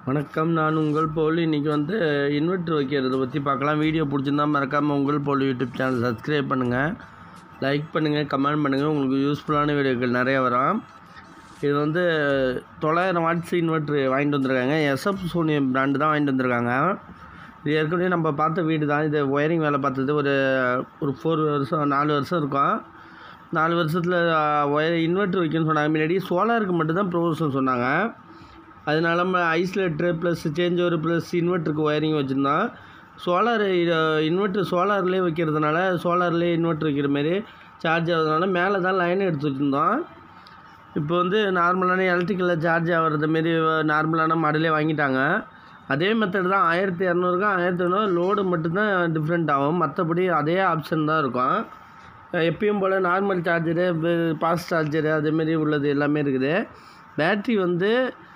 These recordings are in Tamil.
வணக்கம் நான் உங்கள் போல் இன்றைக்கி வந்து இன்வெர்ட்ரு வைக்கிறத பற்றி பார்க்கலாம் வீடியோ பிடிச்சிருந்தா மறக்காமல் உங்கள் போல் யூடியூப் சேனல் சப்ஸ்கிரைப் பண்ணுங்கள் லைக் பண்ணுங்கள் கமெண்ட் பண்ணுங்கள் உங்களுக்கு யூஸ்ஃபுல்லான வீடியோக்கள் நிறைய வரும் இது வந்து தொள்ளாயிரம் வாட்ஸ் இன்வெர்ட்ரு வாங்கிட்டு வந்திருக்காங்க எஸ்எப் சோனி பிராண்டு தான் வாங்கிட்டு வந்திருக்காங்க இது ஏற்கனவே நம்ம பார்த்த வீடு தான் இது ஒயரிங் வேலை பார்த்தது ஒரு ஒரு ஃபோர் வருஷம் நாலு வருஷம் இருக்கும் நாலு வருஷத்தில் ஒயர் இன்வெர்ட்ரு வைக்கணும்னு சொன்னாங்க முன்னாடி சோலாருக்கு மட்டும்தான் ப்ரொவிஷன் சொன்னாங்க அதனால நம்ம isolator plus change over plus இன்வெர்ட்டருக்கு ஒயரிங் வச்சுருந்தோம் சோலார் இன்வெர்ட்ரு சோலார்லேயே வைக்கிறதுனால சோலார்லேயே இன்வெர்ட்ரு வைக்கிற மாரி சார்ஜ் ஆகிறதுனால மேலே தான் லைன் எடுத்து வச்சுருந்தோம் இப்போ வந்து நார்மலான எலக்ட்ரிக்கலில் சார்ஜ் ஆகிறது மாரி நார்மலான மாடலே வாங்கிட்டாங்க அதே மெத்தட் தான் ஆயிரத்தி இரநூறுக்கு ஆயிரத்தி இரநூறு லோடு மட்டும்தான் டிஃப்ரெண்ட் ஆகும் மற்றபடி அதே ஆப்ஷன் தான் இருக்கும் எப்பயும் போல் நார்மல் சார்ஜரு ஃபாஸ்ட் சார்ஜரு அதேமாரி உள்ளது எல்லாமே இருக்குது பேட்ரி வந்து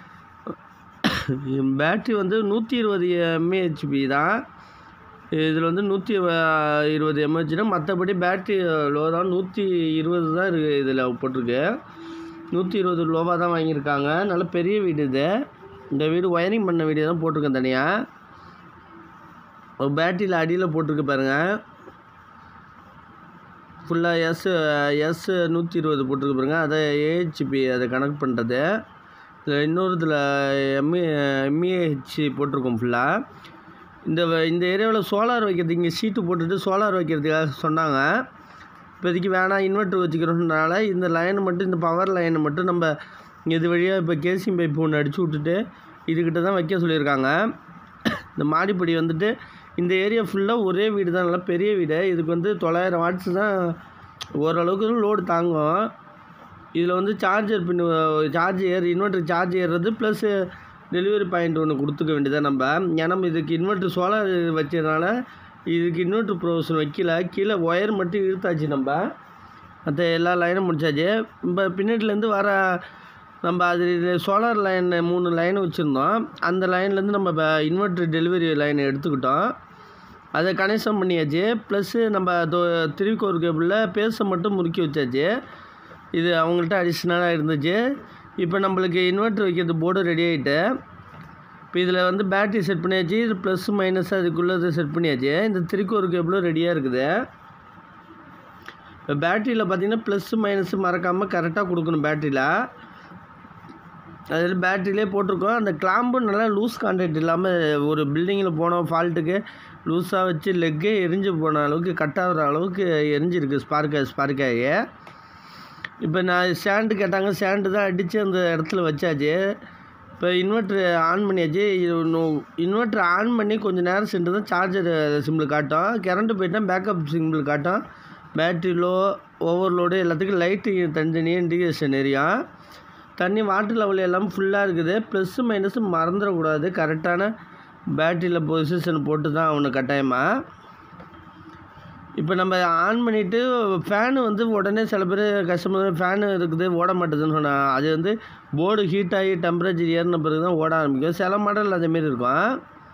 பேட்ரி வந்து நூற்றி இருபது எம்ஏஹெச்பி தான் இதில் வந்து நூற்றி இருபது எம்ஹெச்னா மற்றபடி பேட்ரி லோ தான் நூற்றி இருபது தான் இருக்குது இதில் போட்டிருக்கு நூற்றி இருபது லோவாக தான் வாங்கியிருக்காங்க நல்ல பெரிய வீடு இது இந்த வீடு ஒயரிங் பண்ண வீடியோ தான் போட்டிருக்கேன் தனியாக பேட்டரியில் அடியில் போட்டிருக்கு பாருங்கள் ஃபுல்லாக எஸ் எஸ் நூற்றி இருபது போட்டிருக்கு பாருங்க அதை ஏஹெச்பி அதை கனெக்ட் பண்ணுறது இதில் இன்னொரு இதில் எம்ஏ எம்ஏஹெச் போட்டிருக்கோம் ஃபுல்லாக இந்த இந்த ஏரியாவில் சோலார் வைக்கிறதுக்கு இங்கே சீட்டு போட்டுட்டு சோலார் வைக்கிறதுக்காக சொன்னாங்க இப்போதைக்கு வேணாம் இன்வெர்ட்ரு வச்சுக்கிறோன்றனால இந்த லைனை மட்டும் இந்த பவர் லைனை மட்டும் நம்ம இது வழியாக இப்போ கேசிங் பைப் ஒன்று அடிச்சு விட்டுட்டு இதுக்கிட்ட தான் வைக்க சொல்லியிருக்காங்க இந்த மாடிப்படி வந்துட்டு இந்த ஏரியா ஃபுல்லாக ஒரே வீடு தான் நல்லா பெரிய வீடு இதுக்கு வந்து தொள்ளாயிரம் வாட்ஸ் தான் ஓரளவுக்கு லோடு தாங்கும் இதில் வந்து சார்ஜர் பின் சார்ஜ் ஏறு இன்வெர்ட்டர் சார்ஜ் ஏறுறது ப்ளஸ் டெலிவரி பாயிண்ட் ஒன்று கொடுத்துக்க வேண்டியதான் நம்ம ஏன்னா இதுக்கு இன்வெர்ட்ரு சோலார் வச்சதுனால இதுக்கு இன்வெர்ட்ரு ப்ரொவிஷன் வைக்கல கீழே ஒயர் மட்டும் இழுத்தாச்சு நம்ம மற்ற எல்லா லைனும் முடிச்சாச்சு இப்போ பின்னாடிலேருந்து வர நம்ம அது சோலார் லைன் மூணு லைன் வச்சுருந்தோம் அந்த லைன்லேருந்து நம்ம இப்போ இன்வெர்ட்ரு டெலிவரி லைன் எடுத்துக்கிட்டோம் அதை கனெக்ஷன் பண்ணியாச்சு ப்ளஸ்ஸு நம்ம திருவிக்கோர் கேபிளில் பேச மட்டும் முறுக்கி வச்சாச்சு இது அவங்கள்ட்ட அடிஷ்னலாக இருந்துச்சு இப்போ நம்மளுக்கு இன்வெர்ட்ரு வைக்கிறது போர்டு ரெடி ஆகிட்டு இப்போ இதில் வந்து பேட்ரி செட் பண்ணியாச்சு இது ப்ளஸ் மைனஸ் அதுக்குள்ளது செட் பண்ணியாச்சு இந்த திருக்கோர் கேபிளும் ரெடியாக இருக்குது இப்போ பேட்டரியில் பார்த்தீங்கன்னா ப்ளஸ் மைனஸ் மறக்காமல் கரெக்டாக கொடுக்கணும் பேட்டரியில் அதில் பேட்டரியிலே போட்டிருக்கோம் அந்த கிளாம்பு நல்லா லூஸ் கான்டாக்ட் இல்லாமல் ஒரு பில்டிங்கில் போனோம் ஃபால்ட்டுக்கு லூஸாக வச்சு லெக்கே எரிஞ்சு போன அளவுக்கு கட் ஆகிற அளவுக்கு எரிஞ்சிருக்கு ஸ்பார்க்க ஸ்பார்க்காகி இப்போ நான் ஸ்டாண்டு கேட்டாங்க ஸ்டாண்டு தான் அடித்து அந்த இடத்துல வச்சாச்சு இப்போ இன்வெர்ட்ரு ஆன் பண்ணியாச்சு இன்வெர்ட்ரு ஆன் பண்ணி கொஞ்சம் நேரம் சென்று தான் சார்ஜர் சிம்பிள் காட்டும் கரண்ட்டு போயிட்டால் பேக்கப் சிம்பிள் காட்டும் பேட்ரி லோ ஓவர்லோடு எல்லாத்துக்கும் லைட்டு தனித்தனியாக இண்டிகேஷன் எரியும் தண்ணி வாட்டர் லெவல் எல்லாம் ஃபுல்லாக இருக்குது ப்ளஸ்ஸு மைனஸு மறந்துடக்கூடாது கரெக்டான பேட்டரியில் பொசிஷன் போட்டு தான் அவனு கட்டாயமாக இப்போ நம்ம ஆன் பண்ணிவிட்டு ஃபேனு வந்து உடனே சில பேர் கஸ்டமர் ஃபேனு இருக்குது ஓட மாட்டேதுன்னு சொன்னாங்க அது வந்து போர்டு ஹீட் ஆகி டெம்பரேச்சர் ஏறின பிறகு தான் ஓட ஆரம்பிக்கும் சில மாடல் அதேமாரி இருக்கும்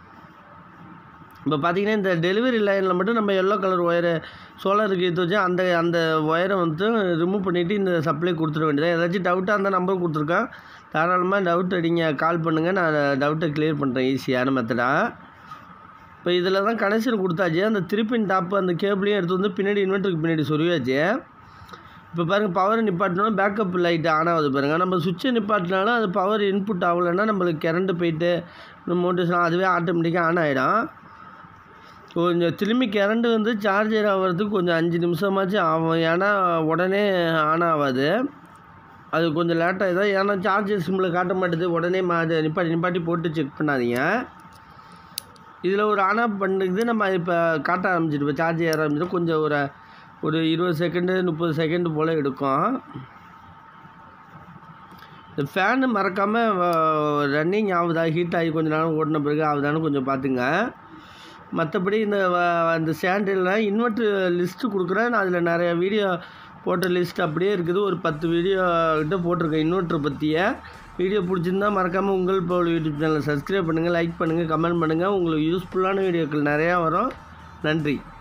இப்போ பார்த்தீங்கன்னா இந்த டெலிவரி லைனில் மட்டும் நம்ம எல்லோ கலர் ஒயரு சோலாருக்கு எடுத்து வச்சு அந்த அந்த ஒயரை வந்து ரிமூவ் பண்ணிவிட்டு இந்த சப்ளை கொடுத்துட வேண்டியது ஏதாச்சும் டவுட்டாக அந்த நம்பர் கொடுத்துருக்கேன் தாராளமாக டவுட் அடிங்க கால் பண்ணுங்கள் நான் டவுட்டை கிளியர் பண்ணுறேன் ஈஸியான மெத்தடாக இப்போ இதில் தான் கனெக்ஷன் கொடுத்தாச்சு அந்த திருப்பின் டாப்பு அந்த கேபிளையும் எடுத்து வந்து பின்னாடி இன்வெர்ட்டருக்கு பின்னாடி சொருவியாச்சு இப்போ பாருங்கள் பவர் நிப்பாட்டினாலும் பேக்கப் லைட் ஆன் ஆகுது பாருங்கள் நம்ம சுவிட்சை நிப்பாட்டினாலும் அது பவர் இன்புட் ஆகலைன்னா நம்மளுக்கு கரண்ட்டு போயிட்டு மோட்டிவேஷன் அதுவே ஆட்டோமேட்டிக்காக ஆன் ஆகிடும் கொஞ்சம் திரும்பி கரண்ட்டு வந்து சார்ஜர் ஆகிறதுக்கு கொஞ்சம் அஞ்சு நிமிஷமாச்சும் ஆகும் ஏன்னா உடனே ஆன் ஆகாது அது கொஞ்சம் லேட்டாக தான் ஏன்னா சார்ஜர் சிம்பிள் காட்ட மாட்டேது உடனே மா நிப்பாட்டி நிப்பாட்டி போட்டு செக் பண்ணாதீங்க இதில் ஒரு ஆன் ஆஃப் பண்ணுறது நம்ம இப்போ காட்ட ஆரம்பிச்சிட்டு இப்போ சார்ஜ் ஏற ஆரம்பிச்சிட்டு கொஞ்சம் ஒரு ஒரு இருபது செகண்டு முப்பது செகண்டு போல் எடுக்கும் இந்த ஃபேனு மறக்காமல் ரன்னிங் ஆகுதா ஹீட் ஆகி கொஞ்ச நேரம் ஓடின பிறகு ஆகுதான்னு கொஞ்சம் பார்த்துங்க மற்றபடி இந்த அந்த சேண்டில்லாம் இன்வெர்ட்ரு லிஸ்ட்டு கொடுக்குறேன் நான் அதில் நிறைய வீடியோ போட்ட லிஸ்ட் அப்படியே இருக்குது ஒரு பத்து வீடியோ கிட்ட போட்டிருக்கேன் இன்வெர்ட்ரு பற்றிய வீடியோ பிடிச்சிருந்தா மறக்காமல் உங்கள் போல் யூடியூப் சேனலை சப்ஸ்கிரைப் பண்ணுங்கள் லைக் பண்ணுங்கள் கமெண்ட் பண்ணுங்கள் உங்களுக்கு யூஸ்ஃபுல்லான வீடியோக்கள் நிறையா வரும் நன்றி